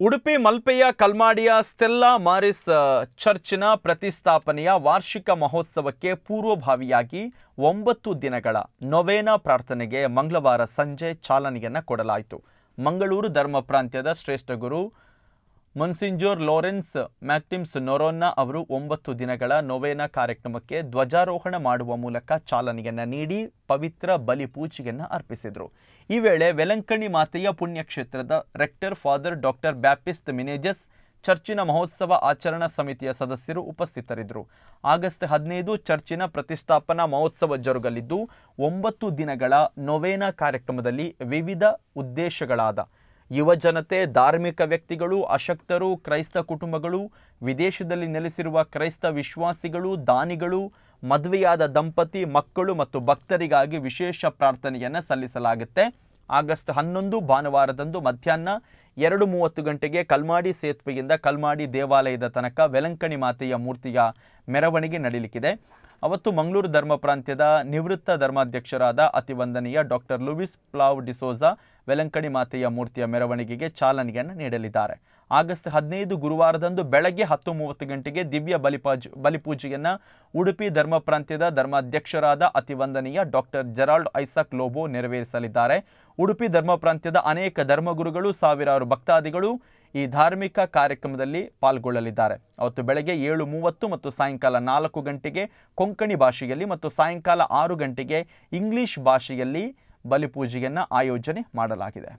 Udupi ಮಲ್ಪೆಯ ಕಲ್ಮಾಡಿಯ Stella ಮಾರಿಸ್ ಆ, ಚರ್ಚಿನ ಪ್ರತಿಷ್ಠಾಪನೆಯ ವಾರ್ಷಿಕ ಮಹೋತ್ಸವಕ್ಕೆ ಪೂರ್ವಭಾವಿಯಾಗಿ ಒಂಬತ್ತು ದಿನಗಳ ನೊವೇನಾ ಪ್ರಾರ್ಥನೆಗೆ ಮಂಗಳವಾರ ಸಂಜೆ ಚಾಲನೆಯನ್ನು ಕೊಡಲಾಯಿತು ಮಂಗಳೂರು ಧರ್ಮ ಪ್ರಾಂತ್ಯದ ಶ್ರೇಷ್ಠ ಗುರು ಮೊನ್ಸಿಂಜೋರ್ ಲಾರೆನ್ಸ್ ಮ್ಯಾಕ್ಟಿಮ್ಸ್ ನೊರೋನ್ನ ಅವರು ಒಂಬತ್ತು ದಿನಗಳ ನೊವೇನಾ ಕಾರ್ಯಕ್ರಮಕ್ಕೆ ಧ್ವಜಾರೋಹಣ ಮಾಡುವ ಮೂಲಕ ಚಾಲನೆಯನ್ನು ನೀಡಿ ಪವಿತ್ರ ಬಲಿ ಪೂಜೆಯನ್ನು ಅರ್ಪಿಸಿದರು ಈ ವೇಳೆ ವೆಲಂಕಣಿ ಮಾತೆಯ ಪುಣ್ಯಕ್ಷೇತ್ರದ rector father doctor Baptist Menezes ಚರ್ಚಿನ ಮಹೋತ್ಸವ ಆಚರಣಾ ಸಮಿತಿಯ ಸದಸ್ಯರು ಉಪಸ್ಥಿತರಿದ್ದರು ಆಗಸ್ಟ್ ಹದಿನೈದು ಚರ್ಚಿನ ಪ್ರತಿಷ್ಠಾಪನಾ ಮಹೋತ್ಸವ ಜರುಗಲಿದ್ದು ಒಂಬತ್ತು ದಿನಗಳ ನೊವೇನಾ ಕಾರ್ಯಕ್ರಮದಲ್ಲಿ ವಿವಿಧ ಉದ್ದೇಶಗಳಾದ ಯುವಜನತೆ ಧಾರ್ಮಿಕ ವ್ಯಕ್ತಿಗಳು ಅಶಕ್ತರು ಕ್ರೈಸ್ತ ಕುಟುಂಬಗಳು ವಿದೇಶದಲ್ಲಿ ನೆಲೆಸಿರುವ ಕ್ರೈಸ್ತ ವಿಶ್ವಾಸಿಗಳು ದಾನಿಗಳು ಮದುವೆಯಾದ ದಂಪತಿ ಮಕ್ಕಳು ಮತ್ತು ಭಕ್ತರಿಗಾಗಿ ವಿಶೇಷ ಪ್ರಾರ್ಥನೆಯನ್ನು ಸಲ್ಲಿಸಲಾಗುತ್ತೆ ಆಗಸ್ಟ್ ಹನ್ನೊಂದು ಭಾನುವಾರದಂದು ಮಧ್ಯಾಹ್ನ ಎರಡು ಮೂವತ್ತು ಗಂಟೆಗೆ ಕಲ್ಮಾಡಿ ಸೇತುವೆಯಿಂದ ಕಲ್ಮಾಡಿ ದೇವಾಲಯದ ತನಕ ವೆಲಂಕಣಿ ಮಾತೆಯ ಮೂರ್ತಿಯ ಮೆರವಣಿಗೆ ನಡೀಲಿಕ್ಕಿದೆ ಅವತ್ತು ಮಂಗಳೂರು ಧರ್ಮ ಪ್ರಾಂತ್ಯದ ನಿವೃತ್ತ ಧರ್ಮಾಧ್ಯಕ್ಷರಾದ ಅತಿವಂದನೀಯ ಡಾಕ್ಟರ್ ಲೂವಿಸ್ ಪ್ಲಾವ್ ಡಿಸೋಜಾ ವೆಲಂಕಣಿ ಮಾತೆಯ ಮೂರ್ತಿಯ ಮೆರವಣಿಗೆಗೆ ಚಾಲನೆಯನ್ನು ನೀಡಲಿದ್ದಾರೆ ಆಗಸ್ಟ್ ಹದಿನೈದು ಗುರುವಾರದಂದು ಬೆಳಗ್ಗೆ ಹತ್ತು ಮೂವತ್ತು ಗಂಟೆಗೆ ದಿವ್ಯ ಬಲಿಪಾಜ್ ಬಲಿಪೂಜೆಯನ್ನು ಉಡುಪಿ ಧರ್ಮ ಪ್ರಾಂತ್ಯದ ಧರ್ಮಾಧ್ಯಕ್ಷರಾದ ಅತಿವಂದನೀಯ ಡಾಕ್ಟರ್ ಜೆರಾಲ್ಡ್ ಐಸಕ್ ಲೋಬೋ ನೆರವೇರಿಸಲಿದ್ದಾರೆ ಉಡುಪಿ ಧರ್ಮ ಪ್ರಾಂತ್ಯದ ಅನೇಕ ಧರ್ಮಗುರುಗಳು ಸಾವಿರಾರು ಭಕ್ತಾದಿಗಳು ಈ ಧಾರ್ಮಿಕ ಕಾರ್ಯಕ್ರಮದಲ್ಲಿ ಪಾಲ್ಗೊಳ್ಳಲಿದ್ದಾರೆ ಅವತ್ತು ಬೆಳಗ್ಗೆ ಏಳು ಮೂವತ್ತು ಮತ್ತು ಸಾಯಂಕಾಲ ನಾಲ್ಕು ಗಂಟೆಗೆ ಕೊಂಕಣಿ ಭಾಷೆಯಲ್ಲಿ ಮತ್ತು ಸಾಯಂಕಾಲ ಆರು ಗಂಟೆಗೆ ಇಂಗ್ಲಿಷ್ ಭಾಷೆಯಲ್ಲಿ ಬಲಿಪೂಜೆಯನ್ನು ಆಯೋಜನೆ ಮಾಡಲಾಗಿದೆ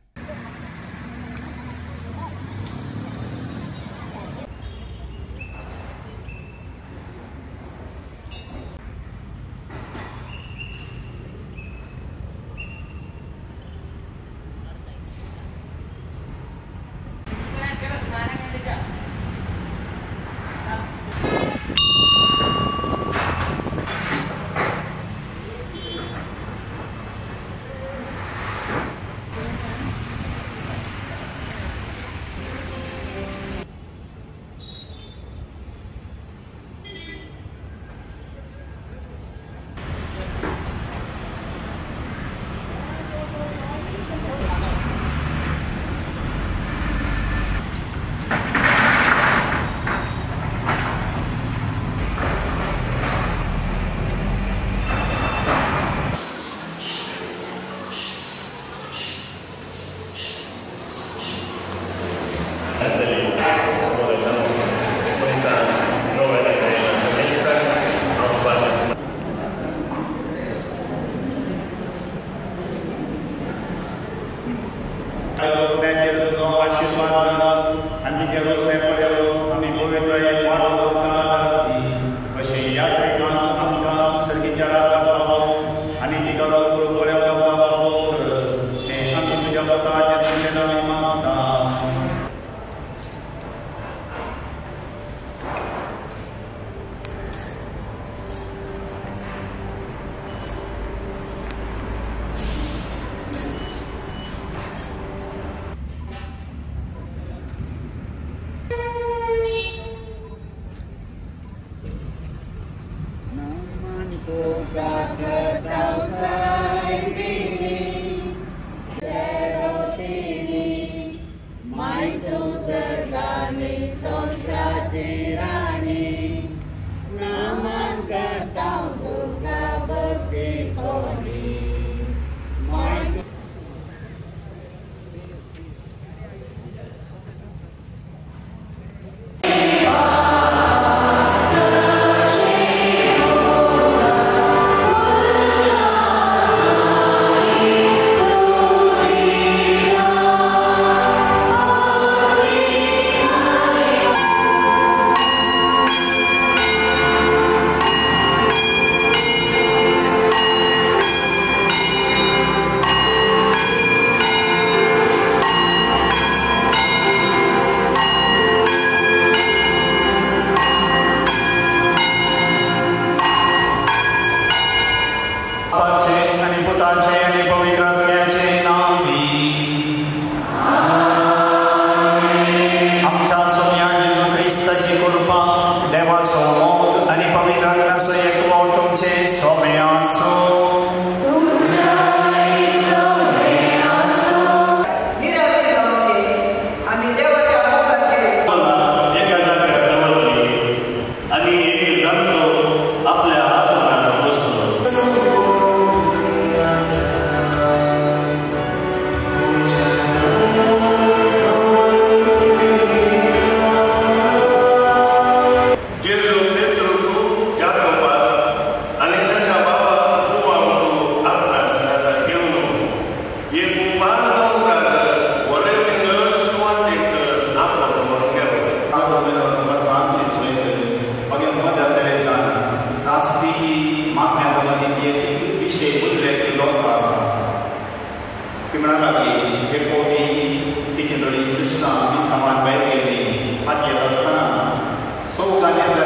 Amen.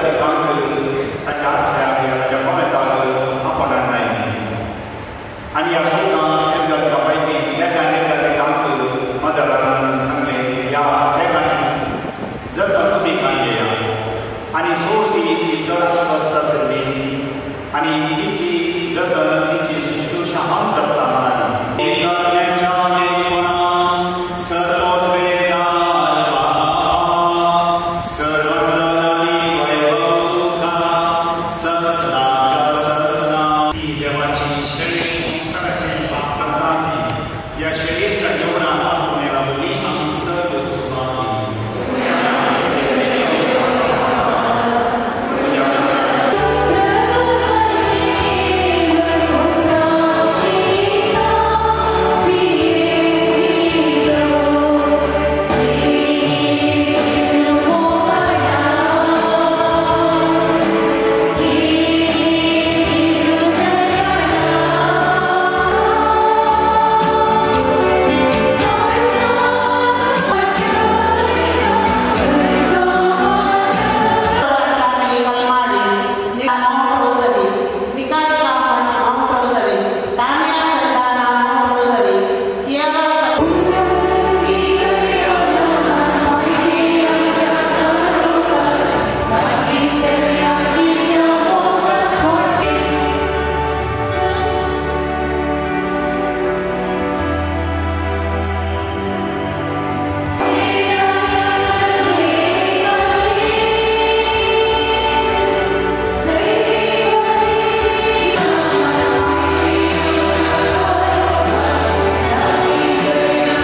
Gangul, Tajasya, Raja Pametal, Apananai. आणि अशोका एमगर कपाईनी या गाण्याला गांतो मदरान सांगले या ठिकाणी जर तुम्ही काढले आणि सोडती ती सर स्वस्थ असली आणि तिची जतन तिची शुश्रूषा हम करता म्हणाली एकज्ञाच्या एकपणा सर्वोद्वेदान भावा, सर्वंदनानी वैभव तुका, सनसनाच्या सनसना. ही देवाची शरीर संसाराची प्राप्ताती या शरीरच्या जेवणाला पुण्याला बोली आम्ही सर्व सुभावी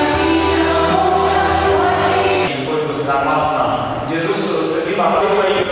Poi questa pasta Gesù si va a